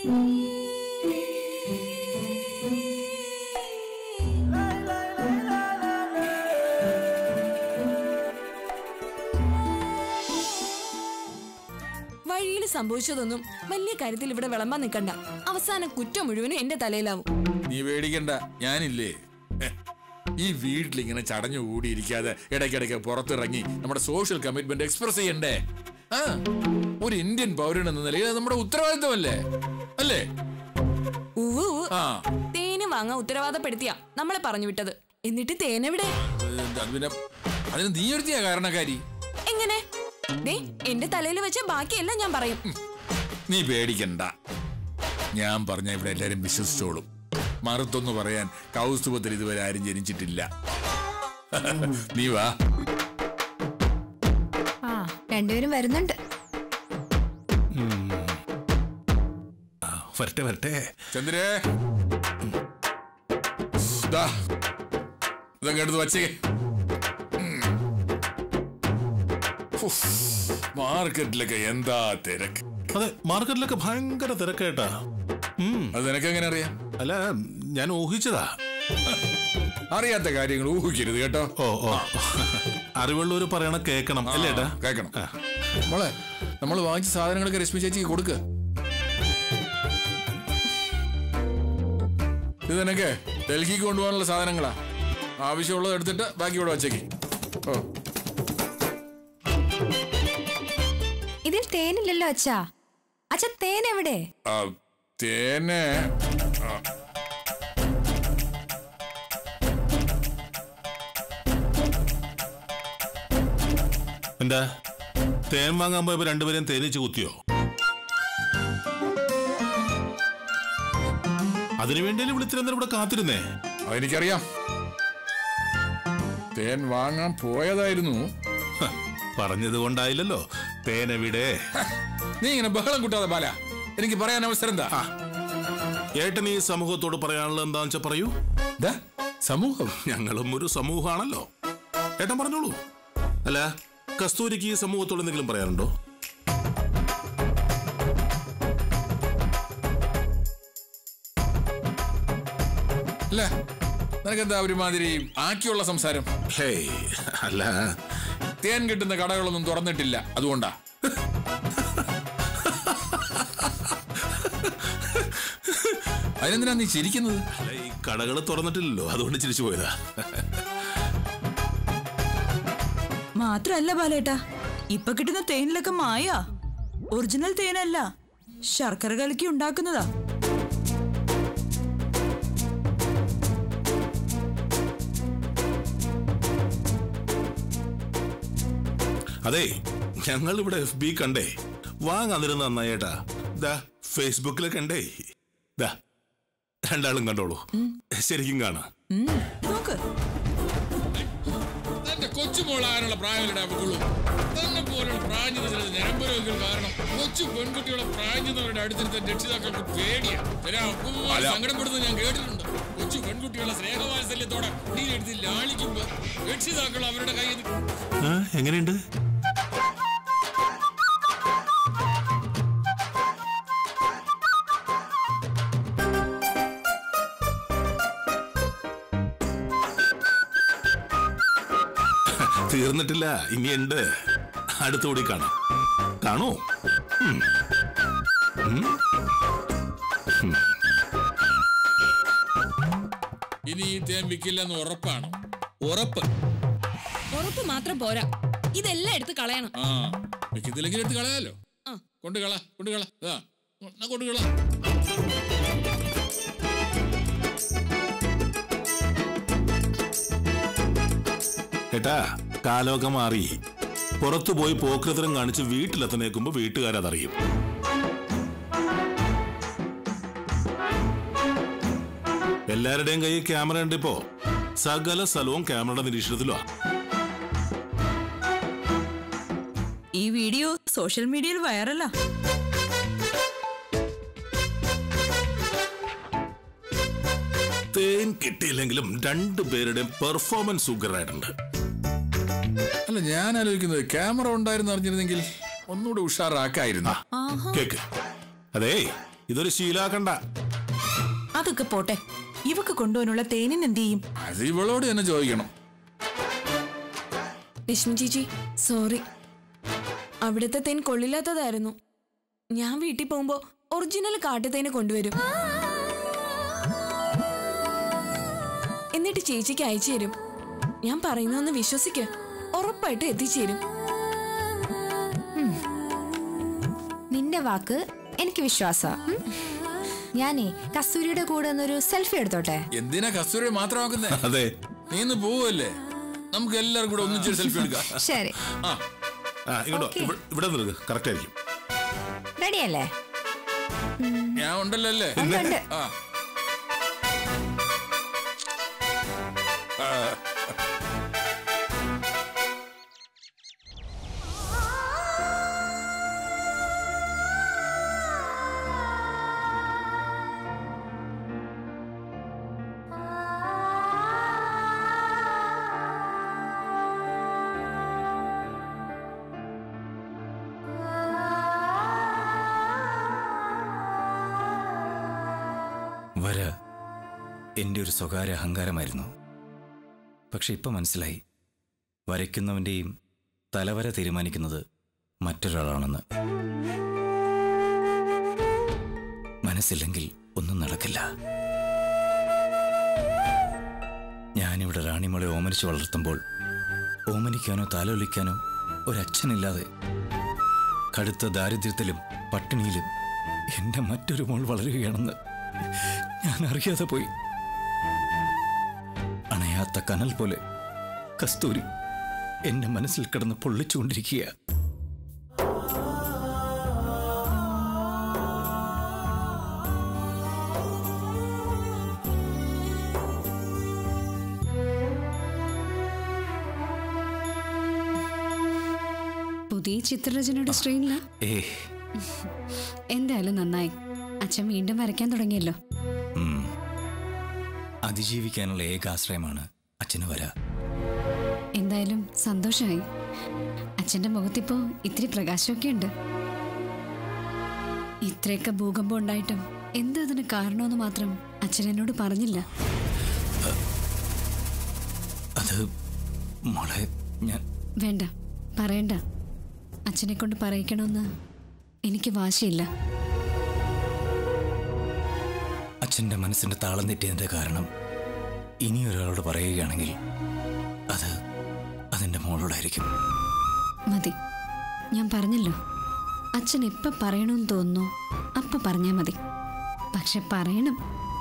വഴിയിൽ സംഭവിച്ചതൊന്നും വലിയ കാര്യത്തിൽ ഇവിടെ വിളമ്പാൻ നിൽക്കണ്ട അവസാനം കുറ്റം മുഴുവനും എന്റെ തലയിലാവും നീ പേടിക്കണ്ട ഞാനില്ലേ ഹെ, ഈ വീട്ടിൽ ഇങ്ങനെ ചടഞ്ഞു കൂടിയിരിക്കാതെ ഇടയ്ക്കിടയ്ക്ക് പുറത്തിറങ്ങി നമ്മുടെ സോഷ്യൽ കമ്മിറ്റ്മെന്റ് എക്സ്പ്രസ് ചെയ്യണ്ടേ ആ ഒരു ഇന്ത്യൻ പൗരൻ എന്ന നിലയിൽ അത് നമ്മുടെ ഉത്തരവാദിത്വമല്ലേ അല്ലേ ഉവ്വ് ഉവ്വ്. ആ തേന് വാങ്ങാൻ ഉത്തരവാദപ്പെടുത്തിയ നമ്മളെ പറഞ്ഞു വിട്ടത് എന്നിട്ട് തേനെവിടെ അത് അത് പിന്നെ അതിന് നീ ഒരുത്തിയാ കാരണക്കാരി എങ്ങനെ ദേ എന്റെ തലയിൽ വെച്ച ബാക്കിയെല്ലാം ഞാൻ പറയും നീ പേടിക്കണ്ട ഞാൻ പറഞ്ഞ ഇവിടെ എല്ലാരും വിശ്വസിച്ചോളും മറുത്തൊന്ന് പറയാൻ കൗസ്തുഭത്തിൽ ഇതുവരെ ആരും ജനിച്ചിട്ടില്ല നീ വാ ആ രണ്ടുപേരും വരുന്നുണ്ട് വരട്ടെ വരട്ടെ ചന്ദ്രേ ദാ, ഇതൊക്കെ എടുത്ത് വച്ചേ മാർക്കറ്റിലൊക്കെ എന്താ തിരക്ക് അതെ മാർക്കറ്റിലൊക്കെ ഭയങ്കര തിരക്കേട്ടാ ഉം, അത് നിനക്ക് എങ്ങനെ അറിയാം അല്ല ഞാൻ ഊഹിച്ചതാ അറിയാത്ത കാര്യങ്ങൾ ഊഹിക്കരുത് കേട്ടോ ഓ ഓ അറിവുള്ളവര് പറയണ കേക്കണം അല്ലേ ഏട്ടാ ആ, കേക്കണം മോളെ നമ്മൾ വാങ്ങിച്ച സാധനങ്ങളൊക്കെ രശ്മി ചേച്ചിക്ക് കൊടുക്ക് ഇത് നിനക്ക് ഡൽഹിക്ക് കൊണ്ടുപോകാനുള്ള സാധനങ്ങളാ ആവശ്യമുള്ളത് എടുത്തിട്ട് ബാക്കി ഇവിടെ വച്ചേക്ക് ഓ ഇതിൽ തേനില്ലല്ലോ അച്ഛാ അച്ഛ തേൻ എവിടെ ആ, തേന് ആ, എന്താ തേൻ വാങ്ങാൻ പോയപ്പോ രണ്ടുപേരും തേനീച്ച് കുത്തിയോ അതിനു വേണ്ടിയല്ലേ വിളിച്ചിരുന്ന ഇവിടെ കാത്തിരുന്നേ അതെനിക്കറിയാം തേൻ വാങ്ങാൻ പോയതായിരുന്നു ഹ, പറഞ്ഞത് കൊണ്ടായില്ലല്ലോ തേനെവിടെ ഹ, നീ ഇങ്ങനെ ബഹളം കൂട്ടാതെ ബാല എനിക്ക് പറയാൻ അവസരം എന്താ ഏട്ടൻ ഈ സമൂഹത്തോട് പറയാനുള്ളത് എന്താന്ന് വെച്ചാ പറയൂ ദാ, സമൂഹം ഞങ്ങളും ഒരു സമൂഹമാണല്ലോ ഏട്ടൻ പറഞ്ഞോളൂ അല്ല കസ്തൂരിക്ക് ഈ സമൂഹത്തോട് എന്തെങ്കിലും പറയാനുണ്ടോ അല്ല നിനക്കെന്താ ഒരുമാതിരി ആക്കിയുള്ള സംസാരം ഹേയ് അല്ല തേൻ കിട്ടുന്ന കടകളൊന്നും തുറന്നിട്ടില്ല അതുകൊണ്ടാ അതിനെന്തിനാ നീ ചിരിക്കുന്നത് അല്ല ഈ കടകൾ തുറന്നിട്ടില്ലല്ലോ അതുകൊണ്ട് ചിരിച്ചു പോയതാ മാത്രല്ല ബാലേട്ടാ ഇപ്പൊ കിട്ടുന്ന തേനിലൊക്കെ മായ ഒറിജിനൽ തേനല്ല ശർക്കര കലക്കി ഉണ്ടാക്കുന്നതാ അതെ ഞങ്ങൾ ഇവിടെ എഫ് ബി കണ്ടേ വാങ്ങാതിരുന്ന നന്നായേട്ടാ ദാ ഫേസ്ബുക്കിലെ കണ്ടേ ദാ രണ്ടാളും കണ്ടോളൂ ശരിക്കും കാണാം ഉം, നോക്ക് തന്റെ കൊച്ചുമോളാകാനുള്ള പ്രായമല്ലേ അവക്കുള്ളൂ തന്നെ പോലുള്ള പ്രായഞ്ഞതിന് നിരമ്പരോഗികൾ കാരണം കൊച്ചു പെൺകുട്ടികളെ പ്രായഞ്ഞവരുടെ അടുത്തിരുത്ത രക്ഷിതാക്കൾക്ക് പേടിയാ ചില അപ്പുമാർ സങ്കടപ്പെടുന്നത് ഞാൻ കേട്ടിട്ടുണ്ട് കൊച്ചു പെൺകുട്ടികളെ സ്നേഹവാത്സല്യത്തോടെ നീരെടുത്ത് ലാളിക്കുമ്പോ രക്ഷിതാക്കൾ അവരുടെ കയ്യിൽ നിന്ന് ആ, എങ്ങനെയുണ്ട് തീർന്നിട്ടില്ല ഇനിയുണ്ട് അടുത്തുകൂടി കാണാം കാണൂ ഇനി ഈ തേൻ വിൽക്കില്ലെന്ന് ഉറപ്പാണ് ഉറപ്പ് ഉറപ്പ് മാത്രം പോരാ ഇതെല്ലാം എടുത്ത് കളയണം ആ വിൽക്കത്തില്ലെങ്കിൽ എടുത്ത് കളയാലോ ആ. കൊണ്ട് കള കൊണ്ട് കള ഇതാ എന്നാ കൊണ്ട് കള ഏട്ടാ കാലമൊക്കെ മാറി പുറത്തു പോയി പോക്കൃതരം കാണിച്ച് വീട്ടിലെത്തണേക്കുമ്പോ വീട്ടുകാരതറിയും എല്ലാവരുടെയും കയ്യിൽ ക്യാമറ ഉണ്ട് ഇപ്പോ സകല സ്ഥലവും ക്യാമറയുടെ നിരീക്ഷണത്തിലുവാ ഈ വീഡിയോ സോഷ്യൽ മീഡിയയിൽ വൈറലാ തേൻ കിട്ടിയില്ലെങ്കിലും രണ്ടുപേരുടെയും പെർഫോമൻസ് ഉഗ്രനായിട്ടുണ്ട് അല്ല ഞാൻ ആലോചിക്കുന്നത് ക്യാമറ ഉണ്ടായിരുന്നു അറിഞ്ഞിരുന്നെങ്കിൽ ഒന്നുകൂടെ ഉഷാറാക്കായിരുന്നു കേക്ക് അതേ ഇതൊരു ശീലാക്കണ്ട അതൊക്കെ പോട്ടെ ഇവക്ക് കൊണ്ടുപോകാനുള്ള തേനിന് എന്ത് ചെയ്യും അത് ഇവളോട് തന്നെ ചോദിക്കണം രശ്മി ചേച്ചി സോറി അവിടുത്തെ തേൻ കൊള്ളില്ലാത്തതായിരുന്നു ഞാൻ വീട്ടിൽ പോകുമ്പോ ഒറിജിനൽ കാട്ടുതേന് കൊണ്ടുവരും എന്നിട്ട് ചേച്ചിക്ക് അയച്ചു തരും ഞാൻ പറയുന്നൊന്ന് വിശ്വസിക്ക ഉറപ്പായിട്ട് എത്തിച്ചേരും നിന്റെ വാക്ക് എനിക്ക് വിശ്വാസ ഞാനേ കസ്തൂരിയുടെ കൂടെ ഒന്നൊരു സെൽഫി എടുത്തോട്ടെ എന്തിനാ കസ്തൂരി മാത്രമാക്കുന്നേ അതെ നീ ഇന്ന് പോവല്ലേ നമുക്ക് എല്ലാവർക്കും കൂടെ ഒന്നിച്ചൊരു സെൽഫി എടുക്കാം ശരി ആ ആ ഇങ്ങോട്ടോ Okay. ഇവ- ഇവിടെ നിൽക്ക് കറക്റ്റ് ആയിരിക്കും റെഡിയല്ലേ ഞാൻ ഉണ്ടല്ലോ അല്ലേ ഉണ്ട്, ഉണ്ട്. ആ വര എൻ്റെ ഒരു സ്വകാര്യ അഹങ്കാരമായിരുന്നു പക്ഷെ ഇപ്പം മനസ്സിലായി വരയ്ക്കുന്നവൻ്റെയും തലവര തീരുമാനിക്കുന്നത് മറ്റൊരാളാണെന്ന് മനസ്സില്ലെങ്കിൽ ഒന്നും നടക്കില്ല ഞാനിവിടെ റാണിമോളെ ഓമനിച്ച് വളർത്തുമ്പോൾ ഓമനിക്കാനോ താലോലിക്കാനോ ഒരച്ഛനില്ലാതെ കടുത്ത ദാരിദ്ര്യത്തിലും പട്ടിണിയിലും എൻ്റെ മറ്റൊരു മോൾ വളരുകയാണെന്ന് ഞാൻ അറിയാതെ പോയി അണയാത്ത കനൽ പോലെ കസ്തൂരി എന്റെ മനസ്സിൽ കിടന്ന് പൊള്ളിച്ചുകൊണ്ടിരിക്കുക പുതിയ ചിത്രരചനയുടെ സ്ട്രെയിനില്ല ഏ എന്തായാലും നന്നായി അച്ഛൻ വീണ്ടും വരയ്ക്കാൻ തുടങ്ങിയല്ലോ ഉം. അതിജീവിക്കാനുള്ള ഏകാശ്രയമാണ് അച്ഛന് വര എന്തായാലും സന്തോഷമായി അച്ഛന്റെ മുഖത്തിപ്പോ ഇത്തിരി പ്രകാശമൊക്കെ ഉണ്ട് ഇത്രയൊക്കെ ഭൂകമ്പം ഉണ്ടായിട്ടും എന്താ അതിന് കാരണമെന്ന് മാത്രം അച്ഛൻ എന്നോട് പറഞ്ഞില്ല അത് മോളെ ഞാൻ വേണ്ട പറയണ്ട അച്ഛനെ കൊണ്ട് പറയിക്കണമെന്ന് എനിക്ക് വാശിയില്ല അച്ഛൻ്റെ മനസ്സിൻ്റെ താളം തെറ്റിയതിൻ്റെ കാരണം ഇനി ഒരാളോട് പറയുകയാണെങ്കിൽ അത് അതെൻ്റെ മോളോടായിരിക്കും മതി ഞാൻ പറഞ്ഞല്ലോ അച്ഛൻ എപ്പ പറയണമെന്ന് തോന്നുന്നു അപ്പ പറഞ്ഞാ മതി പക്ഷെ പറയണം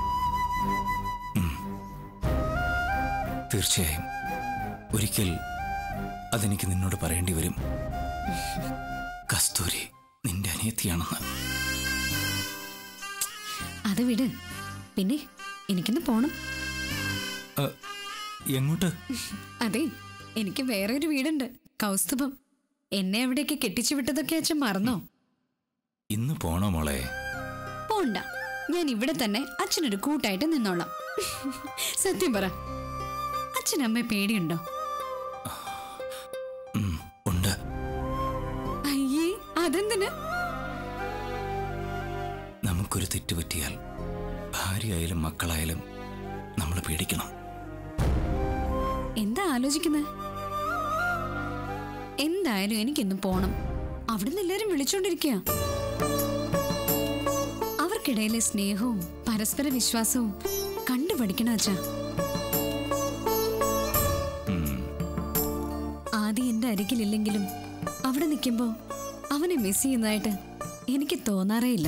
തീർച്ചയായും ഒരിക്കൽ അതെനിക്ക് നിന്നോട് പറയേണ്ടി വരും കസ്തൂരി നിന്റെ അനിയത്തിയാണെന്ന് അത് വിട് പിന്നെ എനിക്കൊന്ന് പോണം അ, എങ്ങോട്ട് അതെ എനിക്ക് വേറെ ഒരു വീടുണ്ട് കൗസ്തുഭം എന്നെ അവിടേക്ക് കെട്ടിച്ചു വിട്ടതൊക്കെ അച്ഛൻ മറന്നോ ഇന്ന് പോണോ മോളെ പോണ്ട ഞാൻ ഇവിടെ തന്നെ അച്ഛനൊരു കൂട്ടായിട്ട് നിന്നോളാം സത്യം പറ അച്ഛനമ്മയെ പേടിയുണ്ടോ ഉം, ഉണ്ട് അയ്യേ അതെന്തിന് നമുക്കൊരു തെറ്റ് പറ്റിയാൽ ഭാര്യയായാലും മക്കളായാലും നമ്മൾ പേടിക്കണം എന്താ ആലോചിക്കുന്നത് എന്തായാലും എനിക്കിന്ന് പോണം അവിടുന്ന് എല്ലാരും വിളിച്ചോണ്ടിരിക്കുക അവർക്കിടയിലെ സ്നേഹവും പരസ്പര വിശ്വാസവും കണ്ടുപഠിക്കണം അച്ഛാ ആദ്യം എന്റെ അരികിലില്ലെങ്കിലും അവിടെ നിൽക്കുമ്പോ അവനെ മിസ് ചെയ്യുന്നതായിട്ട് എനിക്ക് തോന്നാറേയില്ല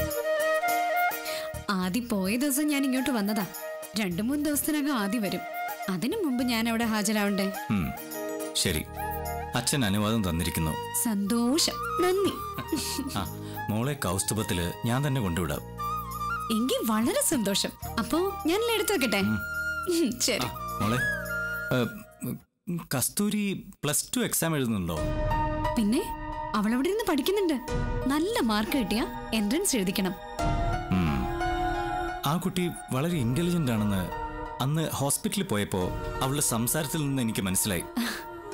ആദി പോയ ദിവസം ഞാൻ ഇങ്ങോട്ട് വന്നതാ രണ്ടു മൂന്ന് ദിവസത്തിനകം ആദി വരും അതിനു മുമ്പ് ഞാൻ അവിടെ ഹാജരാവണ്ടേ ഉം, ശരി അച്ഛൻ അനുവാദം തന്നിരിക്കുന്നു സന്തോഷം നന്ദി ആ മോളെ കൗസ്തുഭത്തില് ഞാൻ തന്നെ കൊണ്ടുവിടാം എങ്കിൽ വളരെ സന്തോഷം അപ്പോ ഞാൻ എടുത്തു വെക്കട്ടെ ഉം, ശരി മോളെ ഏ, ഉം, കസ്തൂരി പ്ലസ് ടു എക്സാം എഴുതുന്നുണ്ടോ പിന്നെ അവൾ അവിടെ ഇരുന്ന് പഠിക്കുന്നുണ്ട് നല്ല മാർക്ക് കിട്ടിയ എൻട്രൻസ് എഴുതിക്കണം ഉം. ആ കുട്ടി വളരെ ഇന്റലിജന്റ് ആണെന്ന് അന്ന് ഹോസ്പിറ്റലിൽ പോയപ്പോ അവളുടെ സംസാരത്തിൽ നിന്ന് എനിക്ക് മനസ്സിലായി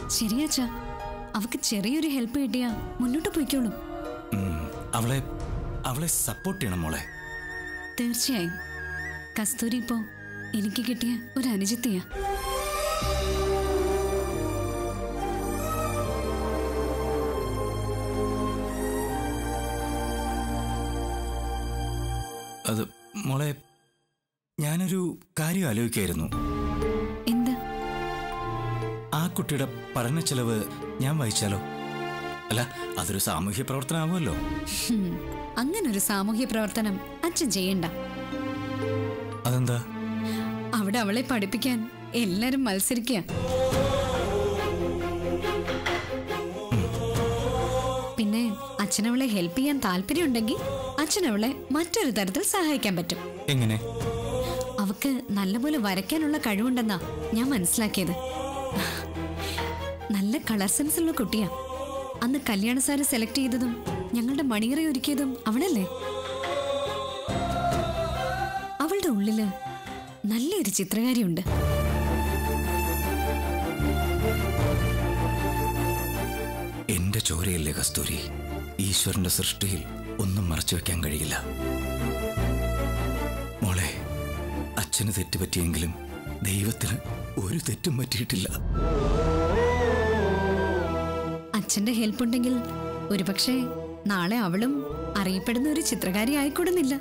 ശരിയാച്ചാ അവക്ക് ചെറിയൊരു ഹെൽപ്പ് കിട്ടിയാ മുന്നോട്ട് പോയിക്കോളും ഉം, അവളെ അവളെ സപ്പോർട്ട് ചെയ്യണം മോളെ തീർച്ചയായും കസ്തൂരി ഇപ്പോ എനിക്ക് കിട്ടിയ ഒരു അനുജിത്തിയാ അത് മോളെ ഞാനൊരു കാര്യം ആലോചിക്കായിരുന്നു എന്ത് ആ കുട്ടിയുടെ പഠന ചെലവ് ഞാൻ വഹിച്ചാലോ അല്ല അതൊരു സാമൂഹ്യ പ്രവർത്തനമാവുമല്ലോ ഹും, അങ്ങനൊരു സാമൂഹ്യ പ്രവർത്തനം അച്ഛൻ ചെയ്യണ്ട അതെന്താ അവിടെ അവളെ പഠിപ്പിക്കാൻ എല്ലാരും മത്സരിക്കുക പിന്നെ അച്ഛനവളെ ഹെൽപ്പ് ചെയ്യാൻ താല്പര്യമുണ്ടെങ്കിൽ അച്ഛനവളെ മറ്റൊരു തരത്തിൽ സഹായിക്കാൻ പറ്റും എങ്ങനെ അവക്ക് നല്ലപോലെ വരയ്ക്കാനുള്ള കഴിവുണ്ടെന്നാ ഞാൻ മനസ്സിലാക്കിയത് നല്ല കളർ സെൻസ് ഉള്ള കുട്ടിയാ അന്ന് കല്യാണ സാരി സെലക്ട് ചെയ്തതും ഞങ്ങളുടെ മണിയറ ഒരുക്കിയതും അവളല്ലേ അവളുടെ ഉള്ളില് നല്ലൊരു ചിത്രകാരിയുണ്ട് എന്റെ ചോരയല്ലേ കസ്തൂരി ഈശ്വരന്റെ സൃഷ്ടിയിൽ ഒന്നും മറച്ചു വെക്കാൻ കഴിയില്ല മോളെ അച്ഛന് തെറ്റ് പറ്റിയെങ്കിലും ദൈവത്തിന് ഒരു തെറ്റും പറ്റിയിട്ടില്ല അച്ഛന്റെ ഹെൽപ്പ് ഉണ്ടെങ്കിൽ ഒരുപക്ഷെ നാളെ അവളും അറിയപ്പെടുന്ന ഒരു ചിത്രകാരി ആയിക്കൂടുന്നില്ല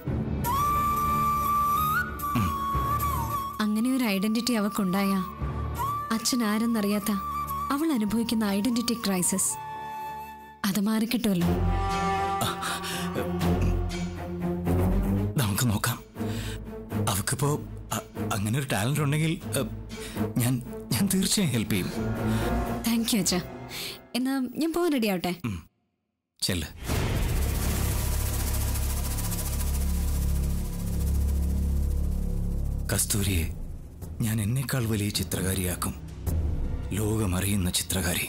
അങ്ങനെ ഒരു ഐഡന്റിറ്റി അവക്കുണ്ടായ അച്ഛൻ ആരെന്നറിയാത്ത അവൾ അനുഭവിക്കുന്ന ഐഡന്റിറ്റി ക്രൈസിസ് അത് മാറിക്കിട്ടുമല്ലോ നമുക്ക് നോക്കാം അവക്കിപ്പോ അ- അങ്ങനെ ഒരു ടാലന്റ് ഉണ്ടെങ്കിൽ അ, ഞാൻ ഞാൻ തീർച്ചയായും ഹെൽപ്പ് ചെയ്യും താങ്ക് യു അച്ഛാ എന്നാ ഞാൻ പോകാൻ റെഡി ആവട്ടെ ചെല്ല് കസ്തൂരിയെ ഞാൻ എന്നേക്കാൾ വലിയ ചിത്രകാരിയാക്കും ലോകമറിയുന്ന ചിത്രകാരി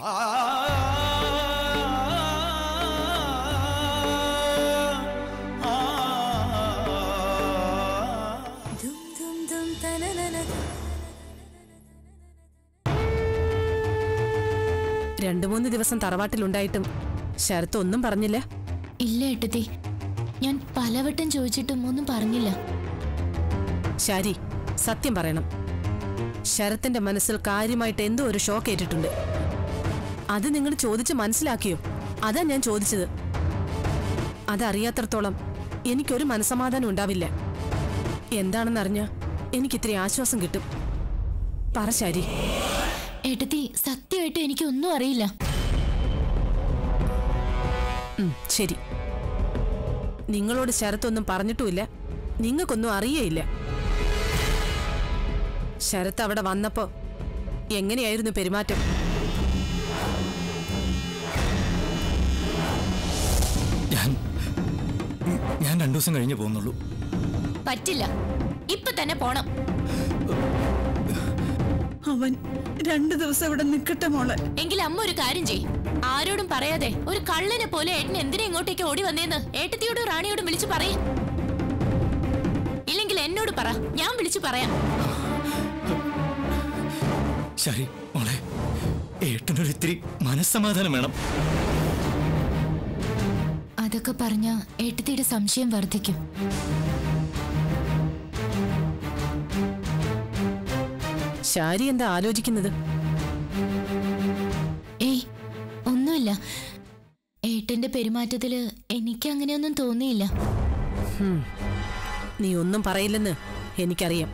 രണ്ടു മൂന്ന് ദിവസം തറവാട്ടിലുണ്ടായിട്ടും ശരത്ത് ഒന്നും പറഞ്ഞില്ല ഇല്ല ഏട്ടത്തി ഞാൻ പലവട്ടം ചോദിച്ചിട്ടും ഒന്നും പറഞ്ഞില്ല ശാരി സത്യം പറയണം ശരത്തിന്റെ മനസ്സിൽ കാര്യമായിട്ട് എന്തോ ഒരു ഷോക്ക് ഏറ്റിട്ടുണ്ട് അത് നിങ്ങൾ ചോദിച്ച് മനസ്സിലാക്കിയോ അതാ ഞാൻ ചോദിച്ചത് അതറിയാത്രത്തോളം എനിക്കൊരു മനസമാധാനം ഉണ്ടാവില്ല എന്താണെന്നറിഞ്ഞ എനിക്ക് ഇത്തിരി ആശ്വാസം കിട്ടും പറ ശാരി ഏട്ടത്തി സത്യമായിട്ട് എനിക്ക് ഒന്നും അറിയില്ല ഉം, ശരി നിങ്ങളോട് ശരത്തൊന്നും പറഞ്ഞിട്ടുമില്ല നിങ്ങൾക്കൊന്നും അറിയേയില്ല ശരത്ത് അവിടെ വന്നപ്പോ എങ്ങനെയായിരുന്നു പെരുമാറ്റം ഞാൻ ഞാൻ രണ്ടു ദിവസം കഴിഞ്ഞ് പോകുന്നുള്ളൂ പറ്റില്ല ഇപ്പൊ തന്നെ പോണം അവൻ രണ്ടു ദിവസം ഇവിടെ നിൽക്കട്ടെ മോളെ എങ്കിൽ അമ്മ ഒരു കാര്യം ചെയ് ആരോടും പറയാതെ ഒരു കള്ളനെ പോലെ ഏട്ടൻ എന്തിനാ ഇങ്ങോട്ടേക്ക് ഓടി വന്നേന്ന് ഏട്ടത്തിയോടും റാണിയോടും വിളിച്ചു പറയേ ഇല്ലെങ്കിൽ എന്നോട് പറ ഞാൻ വിളിച്ചു പറയാം ശരി മോളെ ഏട്ടനൊരു ഇത്തിരി മനസ്സമാധാനം വേണം അതൊക്കെ പറഞ്ഞ ഏട്ടത്തിയുടെ സംശയം വർദ്ധിക്കും ശാരി എന്താ ആലോചിക്കുന്നത് ഏയ് ഒന്നുമില്ല ഏട്ടന്റെ പെരുമാറ്റത്തില് എനിക്ക് അങ്ങനെയൊന്നും തോന്നിയില്ല നീ ഒന്നും പറയില്ലെന്ന് എനിക്കറിയാം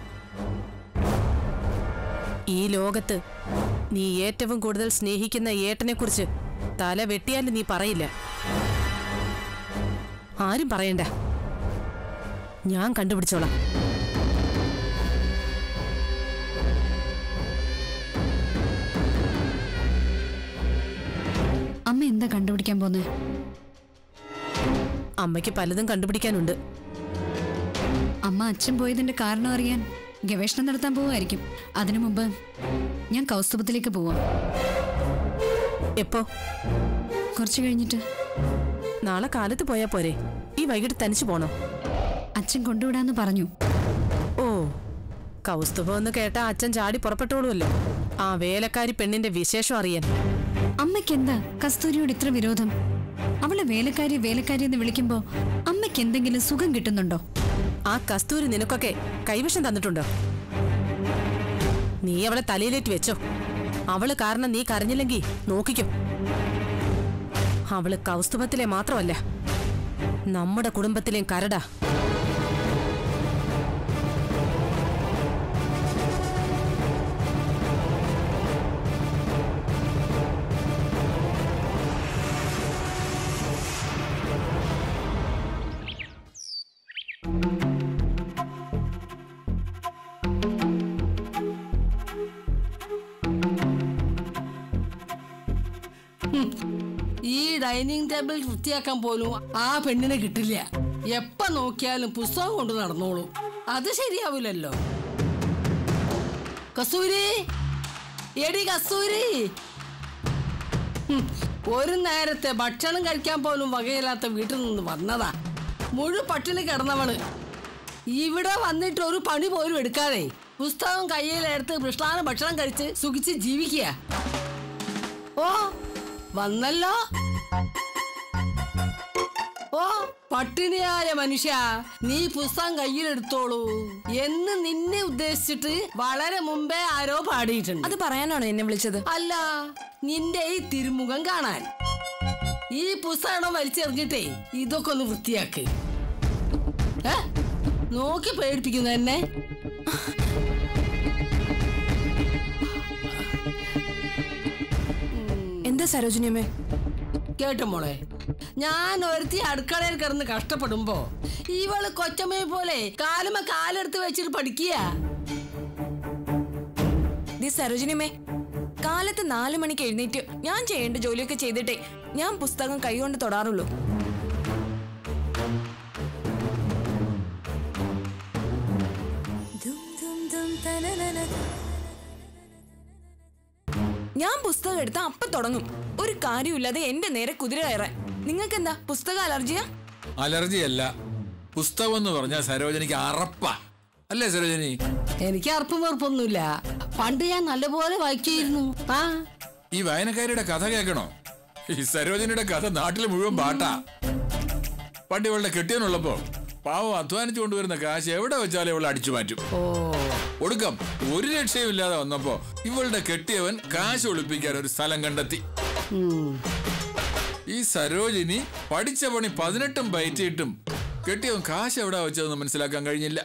ഈ ലോകത്ത് നീ ഏറ്റവും കൂടുതൽ സ്നേഹിക്കുന്ന ഏട്ടനെ കുറിച്ച് തല വെട്ടിയാലും നീ പറയില്ല ആരും പറയണ്ട ഞാൻ കണ്ടുപിടിച്ചോളാം അമ്മ എന്താ കണ്ടുപിടിക്കാൻ പോന്നെ അമ്മയ്ക്ക് പലതും കണ്ടുപിടിക്കാനുണ്ട് അമ്മ അച്ഛൻ പോയതിന്റെ കാരണം അറിയാൻ ഗവേഷണം നടത്താൻ പോവായിരിക്കും അതിനു മുമ്പ് ഞാൻ കൗസ്തുഭത്തിലേക്ക് പോവാം എപ്പോ കുറച്ച് കഴിഞ്ഞിട്ട് നാളെ കാലത്ത് പോയാ പോരെ ഈ വൈകിട്ട് തനിച്ചു പോണോ അച്ഛൻ കൊണ്ടുവിടാന്ന് പറഞ്ഞു ഓ കൗസ്തുഭം എന്ന് കേട്ടാ അച്ഛൻ ചാടി പുറപ്പെട്ടോളുമല്ലോ ആ വേലക്കാരി പെണ്ണിന്റെ വിശേഷം അറിയാൻ അമ്മയ്ക്ക് എന്താ കസ്തൂരിയോട് ഇത്ര വിരോധം അവളെ വേലക്കാരി വേലക്കാരി എന്ന് വിളിക്കുമ്പോ അമ്മയ്ക്ക് അമ്മയ്ക്ക് എന്തെങ്കിലും സുഖം കിട്ടുന്നുണ്ടോ ആ കസ്തൂരി നിനക്കൊക്കെ കൈവശം തന്നിട്ടുണ്ടോ നീ അവളെ തലയിലേറ്റ് വെച്ചോ അവള് കാരണം നീ കരഞ്ഞില്ലെങ്കി നോക്കിക്കോ അവള് കൗസ്തുഭത്തിലെ മാത്രമല്ല നമ്മുടെ കുടുംബത്തിലെയും കരടാ ഈ ഡൈനിങ് ടേബിൾ വൃത്തിയാക്കാൻ പോലും ആ പെണ്ണിനെ കിട്ടില്ല എപ്പ നോക്കിയാലും പുസ്തകം കൊണ്ട് നടന്നോളൂ അത് ശരിയാവില്ലല്ലോ കസ്തൂരി എടി കസ്തൂരി ഹും, ഒരു നേരത്തെ ഭക്ഷണം കഴിക്കാൻ പോലും വകയില്ലാത്ത വീട്ടിൽ നിന്ന് വന്നതാ മുഴു പട്ടിണി കിടന്നവള് ഇവിടെ വന്നിട്ട് ഒരു പണി പോലും എടുക്കാതെ പുസ്തകം കയ്യിലെടുത്ത് കൃഷ്ണാന ഭക്ഷണം കഴിച്ച് സുഖിച്ച് ജീവിക്കുക ഓ വന്നല്ലോ ഓ പട്ടിണിയായ മനുഷ്യ നീ പുസ്തകം കയ്യിലെടുത്തോളൂ എന്ന് നിന്നെ ഉദ്ദേശിച്ചിട്ട് വളരെ മുമ്പേ ആരോ പാടിയിട്ടുണ്ട് അത് പറയാനാണോ എന്നെ വിളിച്ചത് അല്ല നിന്റെ ഈ തിരുമുഖം കാണാൻ ഈ പുസ്തകം വലിച്ചെറിഞ്ഞിട്ടേ ഇതൊക്കെ ഒന്ന് വൃത്തിയാക്ക് ഏ? നോക്കി പേടിപ്പിക്കുന്നു എന്നെ എന്താ സരോജിനിയമ്മേ കേട്ടോ മോളെ ഞാൻ ഒരുത്തി അടുക്കളയിൽ കിടന്ന് കഷ്ടപ്പെടുമ്പോ ഇവള് കൊച്ചമ്മയെ പോലെ കാലുമ കാലെടുത്ത് വെച്ചിട്ട് പഠിക്കുക ദി സരോജിനിയമ്മേ കാലത്ത് നാലു മണിക്ക് എഴുന്നേറ്റ് ഞാൻ ചെയ്യേണ്ട ജോലിയൊക്കെ ചെയ്തിട്ടേ ഞാൻ പുസ്തകം കൈകൊണ്ട് തൊടാറുള്ളൂ ഞാൻ പുസ്തകം എടുത്ത അപ്പൊ തുടങ്ങും ഒരു കാര്യമില്ലാതെ എന്റെ നേരെ കുതിര കയറാൻ നിങ്ങൾക്ക് എന്താ പുസ്തക അലർജിയാ അലർജി അല്ല പുസ്തകം എന്ന് പറഞ്ഞാൽ സരോജനിക്ക് അറപ്പാ അല്ലേ സരോജനി എനിക്ക് അർപ്പം വെറുപ്പൊന്നുമില്ല പണ്ട് ഞാൻ നല്ലപോലെ വായിക്കായിരുന്നു ആ ഈ വായനക്കാരിയുടെ കഥ കേൾക്കണോ ഈ സരോജനിയുടെ കഥ നാട്ടിൽ മുഴുവൻ പാട്ടാ പണ്ട് ഇവളുടെ കെട്ടിയനുള്ളപ്പോ പാവം അധ്വാനിച്ചു കൊണ്ടുവരുന്ന കാശ് എവിടെ വെച്ചാലും ഇവളെ അടിച്ചു മാറ്റും ഓ ഒടുക്കം ഒരു രക്ഷയും ഇല്ലാതെ വന്നപ്പോ ഇവളുടെ കെട്ടിയവൻ കാശ് ഒളിപ്പിക്കാൻ ഒരു സ്ഥലം കണ്ടെത്തി ഉം. ഈ സരോജിനി പഠിച്ച പണി പതിനെട്ടും പയറ്റിയിട്ടും കെട്ടിയവൻ കാശ് എവിടെ വെച്ചതെന്ന് മനസ്സിലാക്കാൻ കഴിഞ്ഞില്ല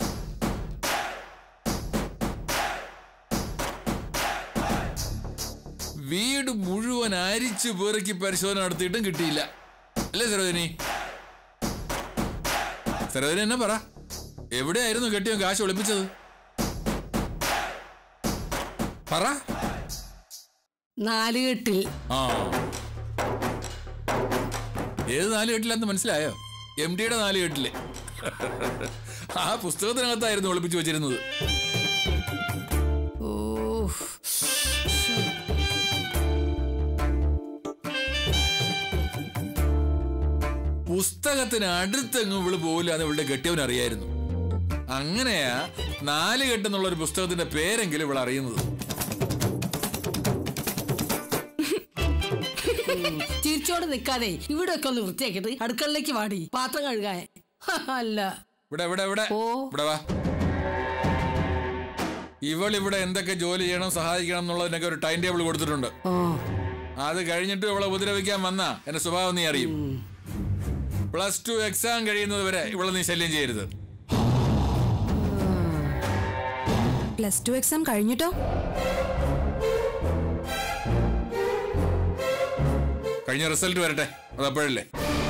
വീട് മുഴുവൻ അരിച്ചു പെറുക്കി പരിശോധന നടത്തിയിട്ടും കിട്ടിയില്ല അല്ലേ സരോജിനി സരോജിനി എന്നെ പറ എവിടെയായിരുന്നു കെട്ടിയവൻ കാശ് ഒളിപ്പിച്ചത് പറ നാലുകെട്ടിൽ ആ ഏത് നാല് കെട്ടിലാന്ന് മനസ്സിലായോ എം ഡിയുടെ നാല് കെട്ടില് ആ പുസ്തകത്തിനകത്തായിരുന്നു ഒളിപ്പിച്ചു വെച്ചിരുന്നത് ഓ പുസ്തകത്തിന് അടുത്തെങ്ങും ഇവള് പോകില്ല എന്ന് ഇവളുടെ കെട്ടിയവൻ അറിയായിരുന്നു അങ്ങനെയാ നാല് കെട്ടെന്നുള്ള ഒരു പുസ്തകത്തിന്റെ പേരെങ്കിലും ഇവൾ അറിയുന്നത് ചിരിച്ചോട് നിൽക്കാതെ ഇവിടെ ഒക്കെ ഒന്ന് വൃത്തിയാക്കിട്ട് അടുക്കളയിലേക്ക് വാടി പാത്രം കഴുകാൻ ഹ, അല്ല ഇവിടെ ഇവിടെ ഇവിടെ ഓ. ഇവിടെ വാ ഇവൾ ഇവിടെ എന്തൊക്കെ ജോലി ചെയ്യണം സഹായിക്കണം എന്നുള്ളതിനൊക്കെ ഒരു ടൈം ടേബിൾ കൊടുത്തിട്ടുണ്ട് ഓ അത് കഴിഞ്ഞിട്ട് ഇവളെ ഉപദ്രവിക്കാൻ വന്ന എന്റെ സ്വഭാവം നീ അറിയും പ്ലസ് ടു എക്സാം കഴിയുന്നത് വരെ ഇവളെ നീ ശല്യം ചെയ്യരുത് പ്ലസ് ടു എക്സാം കഴിഞ്ഞിട്ടോ കഴിഞ്ഞ റിസൾട്ട് വരട്ടെ അത് അപ്പോഴല്ലേ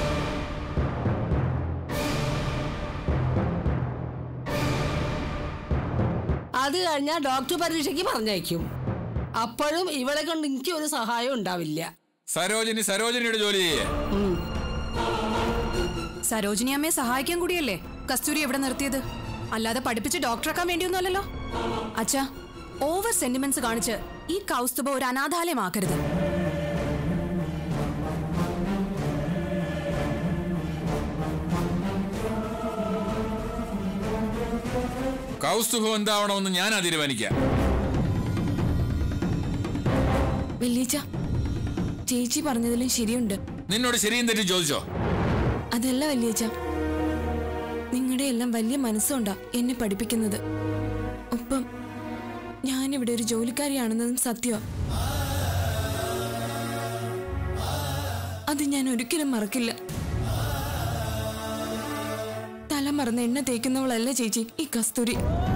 അത് കഴിഞ്ഞാൽ ഡോക്ടർ പരീക്ഷയ്ക്ക് പറഞ്ഞയക്കും അപ്പോഴും ഇവളെ കൊണ്ട് എനിക്ക് ഒരു സഹായം ഉണ്ടാവില്ല സരോജിനി സരോജിനിയുടെ ജോലി ചെയ്യേ ഉം. സരോജിനി അമ്മയെ സഹായിക്കാൻ കൂടിയല്ലേ കസ്തൂരി എവിടെ നിർത്തിയത് അല്ലാതെ പഠിപ്പിച്ച് ഡോക്ടറാക്കാൻ വേണ്ടിയൊന്നുമല്ലല്ലോ അച്ഛാ ഓവർ സെന്റിമെന്റ്സ് കാണിച്ച് ഈ കൗസ്തുഭ ഒരു അനാഥാലയമാക്കരുത് കൗസ്തുഭം എന്താവണമെന്ന് ഞാനാ തീരുമാനിക്കാം വെല്ലീച്ച ചേച്ചി പറഞ്ഞതിലും ശരിയുണ്ട് നിന്നോട് ശരിയും തെറ്റും ചോദിച്ചോ അതല്ല വല്യച്ച എല്ലാം വലിയ മനസ്സുകൊണ്ടാ എന്നെ പഠിപ്പിക്കുന്നത് ഒപ്പം ഞാനിവിടെ ഒരു ജോലിക്കാരിയാണെന്നതും സത്യമാ അത് ഞാൻ ഒരിക്കലും മറക്കില്ല തല മറന്ന് എണ്ണ തേക്കുന്നവളല്ല ചേച്ചി ഈ കസ്തൂരി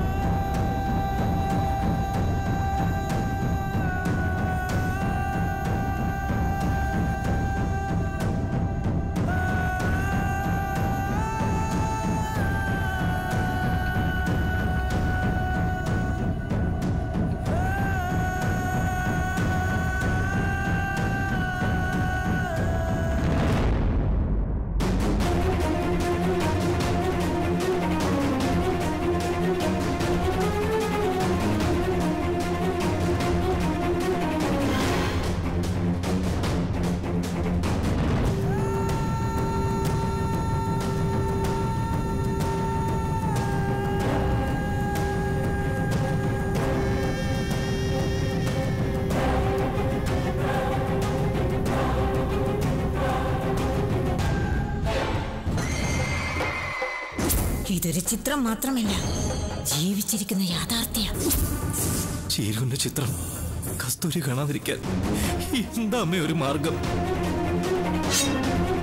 ഇതൊരു ചിത്രം മാത്രമല്ല ജീവിച്ചിരിക്കുന്ന യാഥാർത്ഥ്യം ചേരുവിന്റെ ചിത്രം കസ്തൂരി കാണാതിരിക്കാൻ എന്താ അമ്മ ഒരു മാർഗം